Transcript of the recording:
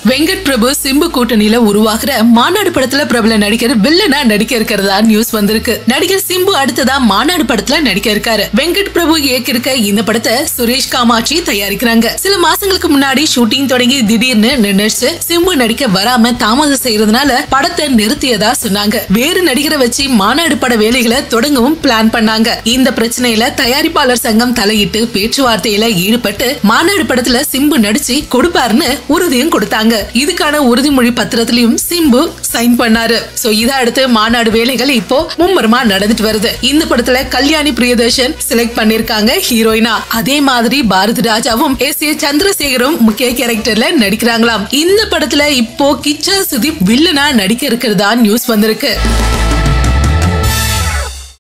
வெங்கட் பிரபு சிம்பு கூட்டணியில உருவாகிற மாநாடு படத்துல பிரபல நடிகர் வில்லனா நடிக்க இருக்கிறதா நியூஸ் வந்திருக்கு நடிகர் சிம்பு அடுத்ததா மாநாடு படத்துல நடிக்க இருக்காரு வெங்கட் பிரபு இயக்கிருக்க இந்த படத்தை சுரேஷ் காமாட்சி தயாரிக்கிறாங்க சில மாசங்களுக்கு முன்னாடி ஷூட்டிங் தொடங்கி திடீர்னு நின்னுச்சு சிம்பு நடிக்க வராம தாமதம் செய்யறதுனால படத்தை நிறுத்தியதா சொன்னாங்க வேறு நடிகரை வச்சு மாநாடு பட வேலைகளை தொடங்கவும் பிளான் பண்ணாங்க இந்த பிரச்சனையில தயாரிப்பாளர் சங்கம் தலையிட்டு பேச்சுவார்த்தையில ஈடுபட்டு மாநாடு படத்துல சிம்பு நடிச்சு கொடுப்பாருன்னு உறுதியும் கொடுத்தாங்க இதுக்கான உறுதிமொழி பத்திரத்திலையும் சிம்பு சைன் பண்ணாரு சோ இதை அடுத்து மாநாடு வேலைகள் இப்போ மும்முரமா நடந்துட்டு வருது இந்த படத்துல கல்யாணி பிரியதர்ஷன் செலக்ட் பண்ணிருக்காங்க ஹீரோயினா அதே மாதிரி பாரதி ராஜாவும் எஸ் ஏ சந்திரசேகரும் முக்கிய கேரக்டர்ல நடிக்கிறாங்களாம் இந்த படத்துல இப்போ கிச்சா சுதீப் வில்லனா நடிக்க இருக்கிறதா நியூஸ் வந்திருக்கு